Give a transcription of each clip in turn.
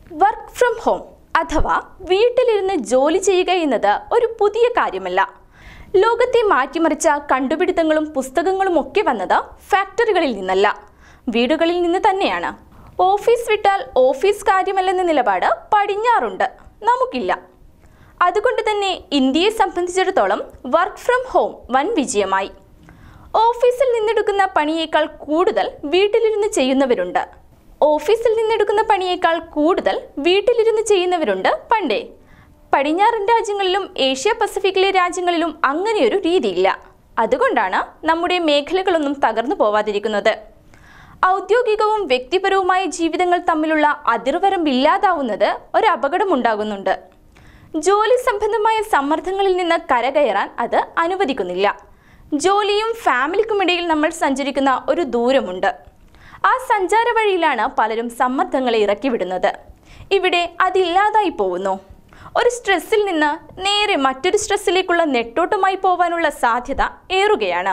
work from home അഥവാ വീട്ടിലിരുന്ന് ജോലി ചെയ്യുക എന്നത് ഒരു പുതിയ കാര്യമല്ല ലോകത്തെ മാറ്റിമറിച്ച കണ്ടുപിടുത്തങ്ങളും പുസ്തകങ്ങളും ഒക്കെ വന്നത് ഫാക്ടറികളിൽ നിന്നല്ല വീടുകളിൽ നിന്ന് തന്നെയാണ് ഓഫീസ് വിട്ടാൽ ഓഫീസ് കാര്യമല്ലെന്ന നിലപാട് പടിഞ്ഞാറുണ്ട് നമുക്കില്ല അതുകൊണ്ട് തന്നെ ഇന്ത്യയെ സംബന്ധിച്ചിടത്തോളം വർക്ക് ഫ്രം ഹോം വൻ വിജയമായി ഓഫീസിൽ നിന്നെടുക്കുന്ന പണിയേക്കാൾ കൂടുതൽ വീട്ടിലിരുന്ന് ചെയ്യുന്നവരുണ്ട് ഓഫീസിൽ നിന്നെടുക്കുന്ന പണിയേക്കാൾ കൂടുതൽ വീട്ടിലിരുന്ന് ചെയ്യുന്നവരുണ്ട് പണ്ടേ പടിഞ്ഞാറൻ രാജ്യങ്ങളിലും ഏഷ്യ പസഫിക്കിലെ രാജ്യങ്ങളിലും അങ്ങനെയൊരു രീതിയില്ല അതുകൊണ്ടാണ് നമ്മുടെ മേഖലകളൊന്നും തകർന്നു പോവാതിരിക്കുന്നത് ഔദ്യോഗികവും വ്യക്തിപരവുമായ ജീവിതങ്ങൾ തമ്മിലുള്ള അതിർവരമ്പില്ലാതാവുന്നത് ഒരു അപകടമുണ്ടാകുന്നുണ്ട് ജോലി സംബന്ധമായ സമ്മർദ്ദങ്ങളിൽ നിന്ന് കരകയറാൻ അത് അനുവദിക്കുന്നില്ല ജോലിയും ഫാമിലിക്കുമിടയിൽ നമ്മൾ സഞ്ചരിക്കുന്ന ഒരു ദൂരമുണ്ട് ആ സഞ്ചാര വഴിയിലാണ് പലരും സമ്മർദ്ദങ്ങളെ ഇറക്കിവിടുന്നത് ഇവിടെ അതില്ലാതായി പോകുന്നു ഒരു സ്ട്രെസ്സിൽ നിന്ന് നേരെ മറ്റൊരു സ്ട്രെസ്സിലേക്കുള്ള നെട്ടോട്ടമായി പോവാനുള്ള സാധ്യത ഏറുകയാണ്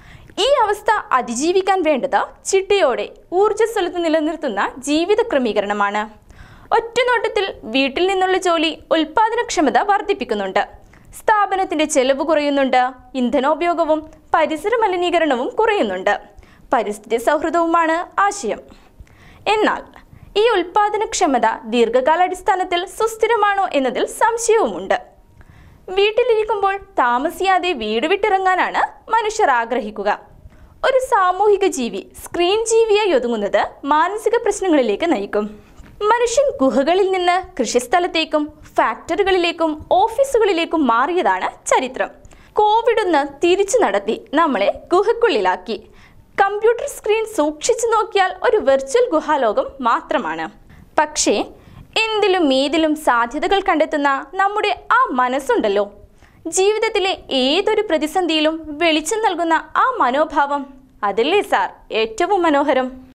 ഈ അവസ്ഥ അതിജീവിക്കാൻ വേണ്ടത് ചിട്ടയോടെ ഊർജ്ജസ്വലത നിലനിർത്തുന്ന ജീവിത ക്രമീകരണമാണ് ഒറ്റനോട്ടത്തിൽ വീട്ടിൽ നിന്നുള്ള ജോലി ഉൽപാദനക്ഷമത വർദ്ധിപ്പിക്കുന്നുണ്ട് സ്ഥാപനത്തിന്റെ ചെലവ് കുറയുന്നുണ്ട് ഇന്ധനോപയോഗവും പരിസര മലിനീകരണവും കുറയുന്നുണ്ട് പരിസ്ഥിതി സൗഹൃദവുമാണ് ആശയം എന്നാൽ ഈ ഉൽപാദനക്ഷമത ദീർഘകാലാടിസ്ഥാനത്തിൽ സുസ്ഥിരമാണോ എന്നതിൽ സംശയവുമുണ്ട് വീട്ടിലിരിക്കുമ്പോൾ താമസിയാതെ വീട് വിട്ടിറങ്ങാനാണ് മനുഷ്യർ ആഗ്രഹിക്കുക ഒരു സാമൂഹിക ജീവി സ്ക്രീൻ ജീവിയായി ഒതുങ്ങുന്നത് മാനസിക പ്രശ്നങ്ങളിലേക്ക് നയിക്കും മനുഷ്യൻ ഗുഹകളിൽ നിന്ന് കൃഷിസ്ഥലത്തേക്കും ഫാക്ടറികളിലേക്കും ഓഫീസുകളിലേക്കും മാറിയതാണ് ചരിത്രം കോവിഡ് ഒന്ന് തിരിച്ചു നടത്തി നമ്മളെ ഗുഹക്കുള്ളിലാക്കി കമ്പ്യൂട്ടർ സ്ക്രീൻ സൂക്ഷിച്ചു നോക്കിയാൽ ഒരു വെർച്വൽ ഗുഹാലോകം മാത്രമാണ് പക്ഷേ എന്തിലും ഏതിലും സാധ്യതകൾ കണ്ടെത്തുന്ന നമ്മുടെ ആ മനസ്സുണ്ടല്ലോ ജീവിതത്തിലെ ഏതൊരു പ്രതിസന്ധിയിലും വെളിച്ചം നൽകുന്ന ആ മനോഭാവം അതല്ലേ സാർ ഏറ്റവും മനോഹരം